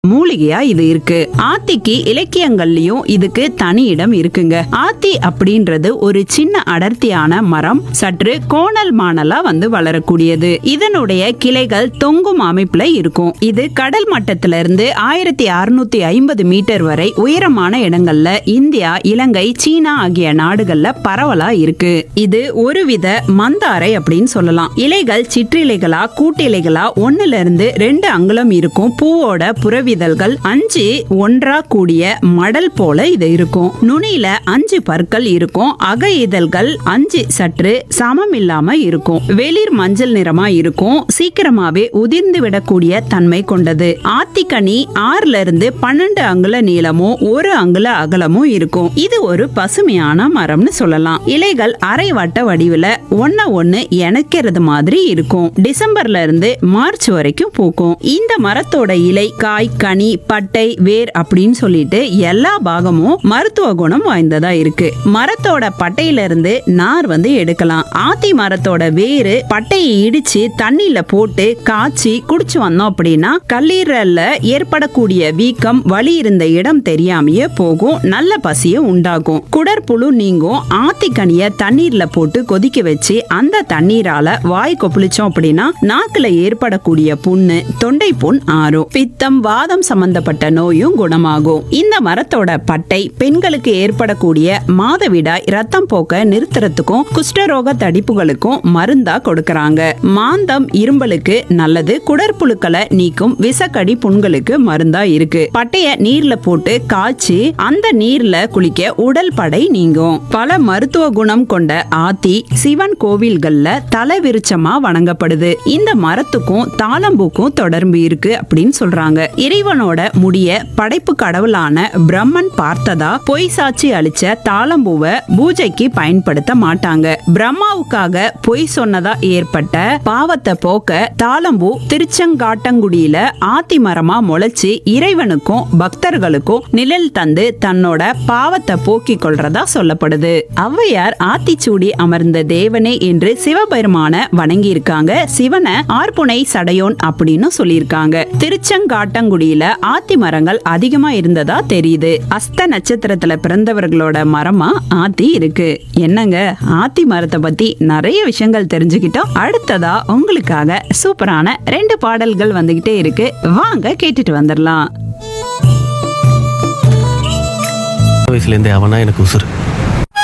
மூலிகையா இது இருக்கு ஆத்திக்கு இலக்கியங்கள்லயும் இதுக்கு தனி இடம் இருக்குங்க ஆத்தி அப்படின்றது ஒரு சின்ன அடர்த்தியான மரம் சற்று கோணல் மாணலா வந்து வளரக்கூடியது இதனுடைய கிளைகள் தொங்கும் அமைப்புல இருக்கும் இது கடல் மட்டத்தில இருந்து ஆயிரத்தி அறுநூத்தி ஐம்பது மீட்டர் வரை உயரமான இடங்கள்ல இந்தியா இலங்கை சீனா ஆகிய நாடுகள்ல பரவலா இருக்கு இது ஒருவித மந்தாரை அப்படின்னு சொல்லலாம் இலைகள் சிற்றிலைகளா கூட்டிலைகளா ஒண்ணுல இருந்து ரெண்டு அங்குலம் இருக்கும் பூவோட புறவிதழ்கள் அஞ்சு ஒன்றா கூடிய மடல் போல இது இருக்கும் நுனியில அஞ்சு பற்கள் இருக்கும் அக இதழ்கள் அஞ்சு சற்று சமம் இல்லாம இருக்கும் வெளிர் மஞ்சள் நிறமா இருக்கும் சீக்கிரமாவே உதிர்ந்து விடக்கூடிய தன்மை கொண்டது ஆத்திக்கனி ஆறுல இருந்து பன்னெண்டு அங்குல நீளமும் ஒரு அங்குல அகலமும் இருக்கும் இது ஒரு பசுமையான மரம்னு சொல்லலாம் இலைகள் அரை வட்ட வடிவுல ஒன்ன ஒண்ணு இணைக்கிறது மாதிரி இருக்கும் டிசம்பர்ல இருந்து மார்ச் வரைக்கும் பூக்கும் இந்த மரத்தோட இலை காய் கனி பட்டை வேர் அப்படின்னு சொல்லிட்டு எல்லா பாகமும் மருத்துவ குணம் வாய்ந்ததா இருக்கு மரத்தோட பட்டையில இருந்து நார் வந்து எடுக்கலாம் ஆத்தி மரத்தோட வேறு பட்டையை இடிச்சு தண்ணியில போட்டு காய்ச்சி குடிச்சு வந்தோம் அப்படின்னா கல்லீரல்ல ஏற்படக்கூடிய வீக்கம் வலி இருந்த இடம் தெரியாமையே போகும் நல்ல பசியை உண்டாகும் குடற்புழு நீங்கும் ஆத்திக்கனிய தண்ணீர்ல போட்டு கொதிக்க வச்சு அந்த தண்ணீரால வாய் கொப்பளிச்சோம் அப்படின்னா நாக்குல ஏற்படக்கூடிய புண்ணு தொண்டை புண் ஆறும் பித்தம் வாதம் சம்பந்தப்பட்ட நோயும் குணமாகும் இந்த மரத்தோட பட்டை பெண்களுக்கு ஏற்படக்கூடிய மாதவிடாய் ரத்தம் போக்க நிறுத்துறதுக்கும் குஷ்டரோக தடிப்புகளுக்கும் மருந்தா கொடுக்கறாங்க மாந்தம் இரும்பலுக்கு நல்லது குடற்புழுக்களை நீக்கும் விசக்கடி புண்களுக்கு மருந்தா இருக்கு பட்டைய நீர்ல போட்டு காய்ச்சி அந்த நீர்ல குளிக்க உடல் படை நீங்கும் பல மருத்துவ குணம் கொண்ட ஆத்தி சிவன் கோவில்கள்ல தலை விருச்சமா வணங்கப்படுது இந்த மரத்துக்கும் தாளம்பூக்கும் தொடர்பு இருக்கு அப்படின்னு சொல்றாங்க இறைவனோட முடிய படைப்பு கடவுளான பிரம்மன் பார்த்ததா பொய் சாட்சி அளிச்ச தாளம்பூவை பூஜைக்கு பயன்படுத்த மாட்டாங்க பிரம்மாவுக்காக பொய் சொன்னதா ஏற்பட்ட பாவத்தை போக்க தாளம்பூ திருச்செங்காட்டங்குடியில ஆத்தி மரமா முளைச்சு இறைவனுக்கும் பக்தர்களுக்கும் நிழல் தந்து தன்னோட பாவத்தை போக்கிக் கொள்றதா சொல்லப்படுது ஔவையார் ஆத்திச்சூடி அமர்ந்த தேவனே என்று சிவபெருமான வணங்கி இருக்காங்க சிவனை ஆர்ப்புனை சடையோன் அப்படின்னு சொல்லியிருக்காங்க திருச்செங்காட்டங்குடியில ஆத்தி மரங்கள் அதிகமா இருந்ததா தெரியுது அஸ்த நட்சத்திரத்துல பிறந்தவர்களோட மரமா ஆத்தி இருக்கு என்னங்க ஆத்தி மரத்தை பத்தி நிறைய விஷயங்கள் தெரிஞ்சுக்கிட்டோம் அடுத்ததா உங்களுக்காக சூப்பரான ரெண்டு பாடல்கள் வந்துகிட்டே இருக்கு வாங்க கேட்டுட்டு வந்துடலாம் வயசுலேருந்தே அவனா எனக்கு உசுறு